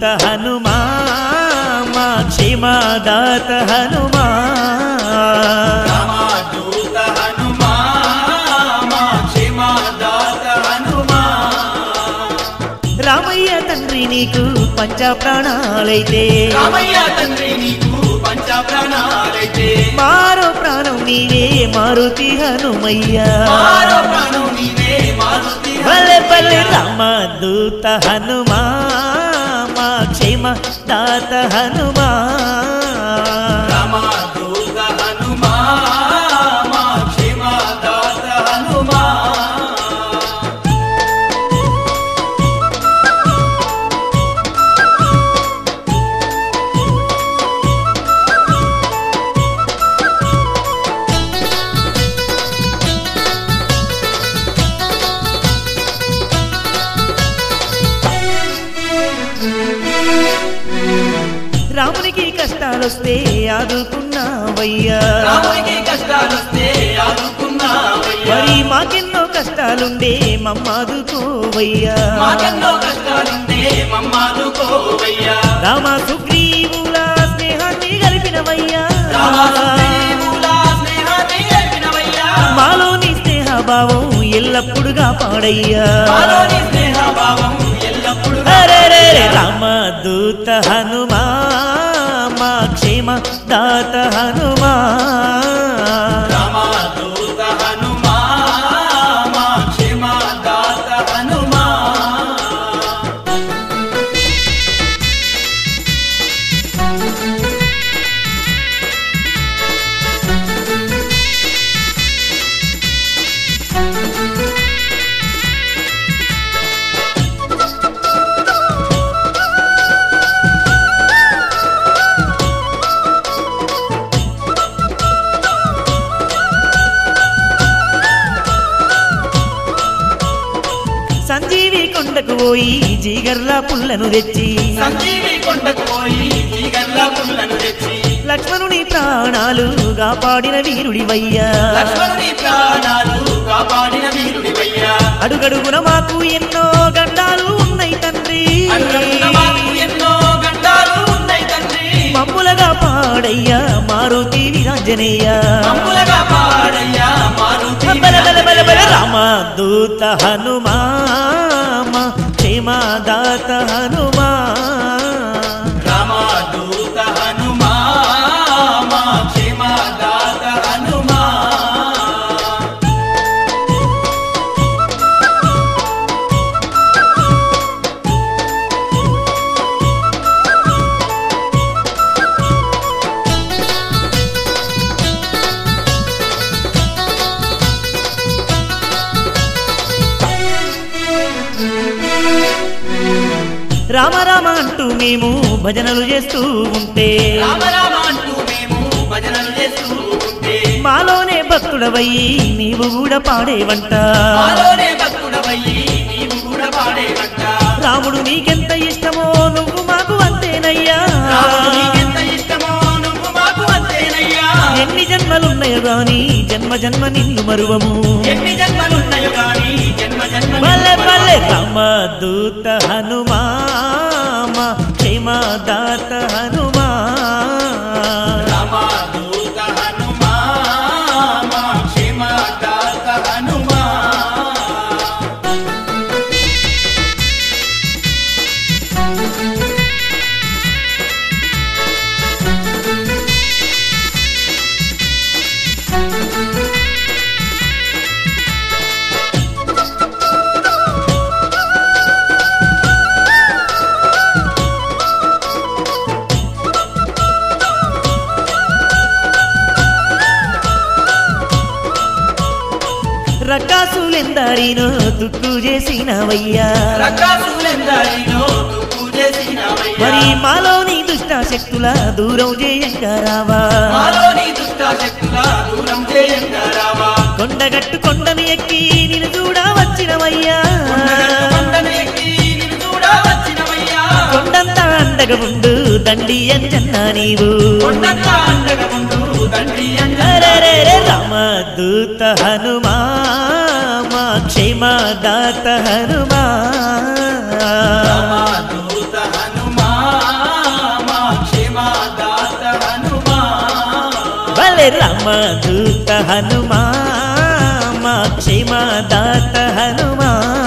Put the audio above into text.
హనుమా మా క్షేమదాత హనుమా రామదూత హనుమా మా క్షేమదాత హనుమా రామయ్య తండ్రి నీకు పంచ ప్రాణాలైతే రామయ్య తండ్రి నీకు పంచ ప్రాణాలైతే మారో ప్రాణం నీవే మారుతి హనుమయ్య మారో ప్రాణం నీవే మారుతి భలే భలే రామదూత హనుమా మా క్షేమ దాత హనుమా రామదూత హనుమా మా క్షేమదాత హనుమా రామునికి కష్టాలొస్తే ఆదుకున్నావయ్యా రామునికి కష్టాలొస్తే ఆదుకున్నావయ్యా మరి మాకెన్నో కష్టాలుండే మమ్మాదుకోవయ్యా మాకెన్నో కష్టాలుంటే మమ్మాదుకోవయ్యా రామ సుగ్రీవుల స్నేహాన్ని కలిపినవయ్యా రామసుగ్రీవుల స్నేహాన్ని గడిపినవయ్యా. మాలోని స్నేహ భావం ఎల్లప్పుడుగా పాడయ్యా మాలోని స్నేహభావం ఎల్లప్పుడూ హరే రామదూత హనుమా మా క్షేమ దాత హనుమా రామదూత హనుమా మా క్షేమదాత హనుమా సంజీవి కొండకు పోయి జీగర్ల పుల్లను తెచ్చి సంజీవి కొండకు పోయి ఈగల్ల పుల్లను తెచ్చి లక్ష్మణుని ప్రాణాలు కాపాడిన వీరుడివయ్యా లక్ష్మణుని ప్రాణాలు కాపాడిన వీరుడివయ్యా అడుగడుగున మాకు ఎన్నో గండాలు ఉన్నాయి తండ్రి అడుగడుగున మాకు ఎన్నో గండాలు ఉన్నాయి తండ్రి మమ్ములగా పాడయ్యా మారుతి విరాంజనేయ మమ్ములగా పాడయ్యా మారుతి బల బల బల బల రామదూత హనుమా మా క్షేమదాత హనుమా రామదూత హనుమా మా క్షేమదాత హనుమా రామ రామ అంటూ మేము భజనలు చేస్తూ ఉంటే రామ రామ అంటూ మేము భజనలు చేస్తూ ఉంటే మాలోనే భక్తుడవయ్యి నీవు కూడా పాడేవంట మాలోనే భక్తుడవయ్యి నీవు కూడా పాడేవంట రాముడు నీకెంత ఇష్టమో నువ్వు మాకు అంతేనయ్యా రాముడు నీకెంత ఇష్టమో నువ్వు మాకు అంతేనయ్యా ఎన్ని జన్మలున్నాయో గాని జన్మ జన్మ నిన్ను మరువము ఎన్ని జన్మలున్నాయో గాని జన్మ జన్మ పల్లె పల్లె రామదూత హనుమా మా క్షేమదాత హనుమా రామదూత హనుమా మా క్షేమదాత హనుమా రకాసులెందరినో దుక్కు చేసినవయ్యా రకాసులెందరినో తుప్పు చేసినవయ్యా. మరి మాలోని దుష్ట శక్తుల దూరం చేయంగా రావా మాలోని దుష్టాశక్తుల దూరం చేయంగా రావా. కొండగట్టు కొండను ఎక్కి నిన్ను చూడ వచ్చినవయ్యా కొండగట్టు కొండను ఎక్కి నిన్ను చూడ వచ్చినవయ్యా. కొండంతా అండగా ఉండు దండి అంజన్న నీవు కొండంతా అండగా ఉండు తండ్రి అంజన్న. అరెరెరె రామదూత హనుమా మా క్షేమదాత హనుమా రామదూత హనుమా అరే రామదూత హనుమా మా క్షేమదాత హనుమా